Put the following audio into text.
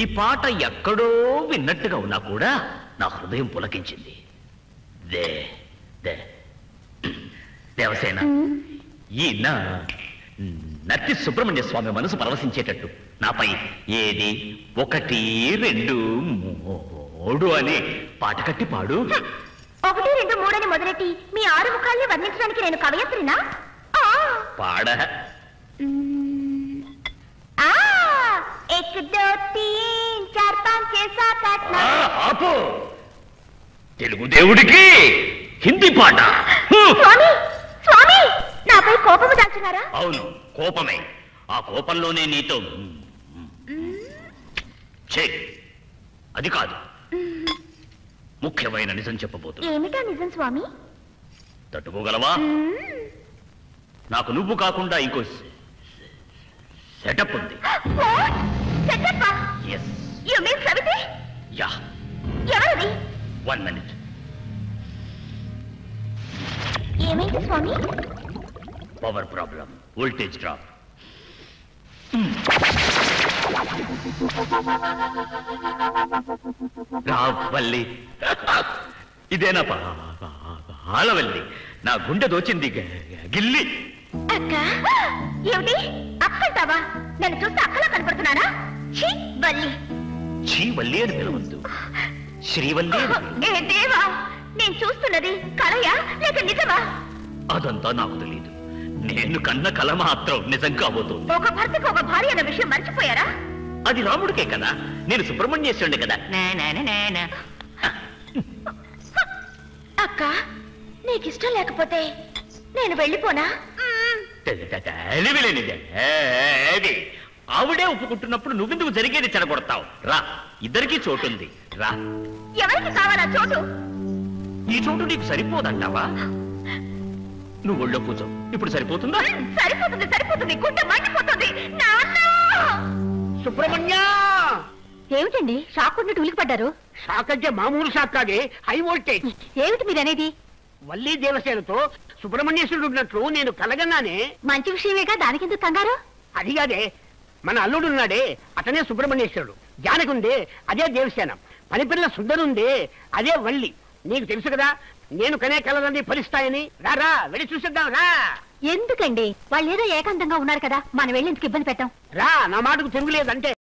ఈ పాట ఎక్కడో విన్నట్టుగా ఉన్నా కూడా నా హృదయం పులకించింది దే దే దేవసేన ఈ నా నత్తి సుబ్రహ్మణ్య స్వామి మనసు పరవశించేటట్టు నాపై ఏది ఒకటి రెండు మూడు అని పాట కట్టి పాడు ఒకటి రెండు మూడని మొదలెట్టి మీ ఆరు ముఖాల్ని వర్ణించడానికి నేను కవయత్రినా ఆ! పాడ ఆ! एक दो तीन चार पाँच छह सात आठ ఆ, नौ ఆపు తెలుగు దేవుడికి హిందీ పాట హ్మ్. స్వామి స్వామి నాపై కోపము దాల్చున్నారా అవును కోపమే ఆ కోపంలోనే నీతో ఛే అది కాదు ముఖ్యమైన నిజం చెప్పబోతున్నా ఏమిటా నిజం స్వామి తట్టుకోగలవా మ్మ్. నాకు నువ్వు కాకుండా ఇంకో సెటప్ ఉంది What? సెటప్పా? ఎస్ You mean సవితి? యా ఎవరది వన్ మినిట్ ఏమైంది స్వామి పవర్ ప్రాబ్లం వోల్టేజ్ డ్రాప్ రావల్లి ఇదేనా పాలవల్లి నా గుండె దోచింది గ- గిల్లి అక్క ఏమిటి అక్కంటావా నన్ను చూస్తే అక్కలా కనపడుతున్నానా ఛీ బల్లి శ్రీవల్లి అని పిలవద్దు శ్రీవల్లి అని పిలువు. ఏ దేవా నేను చూస్తున్నది కలయా లేక నిజమా అదంతా నాకు తెలియదు నేను కన్న కల మాత్రం నిజం కాబోతుంది ఒక భర్తకు ఒక భార్య అన్న విషయం మర్చిపోయారా అది రాముడికే కదా నేను సుబ్రహ్మణ్యేశ్వరుడే కదా నా, నా, నా, నా, నా. అక్క నీకిష్టం లేకపోతే నేను వెళ్ళిపోనా మ్మ్. తె- తె- తెలివిలేనిదే. ఏది? ఆవిడే ఒప్పుకుంటున్నప్పుడు నువ్వెందుకు జరిగేది చెడగొడతావు రా ఇద్దరికీ చోటుంది రా ఎవరికి కావాలా చోటు ఈ చోటు నీకు సరిపోదంటావా నువ్వు ఒళ్ళో కూర్చో ఇప్పుడు సరిపోతుందా మ్మ్, సరిపోతుంది సరిపోతుంది గుండె మండిపోతుంది నాన్న సుబ్రహ్మణ్య ఏమిటండి షాక్ ఉన్నట్టు ఉలికిపడ్డారు షాక్ అంటే మామూలు షాక్ కాదే హై వోల్టేజ్ ఏమిటి మీరు అనేది వల్లి దేవసేనతో సుబ్రహ్మణ్యేశ్వరుడు ఉన్నట్లు నేను కలగన్నానే మంచి విషయమేగా దానికెందుకు కంగారు అది కాదే మన అల్లుడున్నాడే అతనే సుబ్రహ్మణ్యేశ్వరుడు జానకి ఉంది అదే దేవసేన పనిపిల్ల సుందరుంది అదే వల్లి నీకు తెలుసు కదా నేను కనే కలలన్నీ ఫలిస్తాయని రా రా వెళ్ళి చూసేద్దాం రా ఎందుకండి వాళ్ళు ఏదో ఏకాంతంగా ఉన్నారు కదా మనం వెళ్ళి ఎందుకు ఇబ్బంది పెట్టాం రా నా మాటకు తిరుగులేదంటే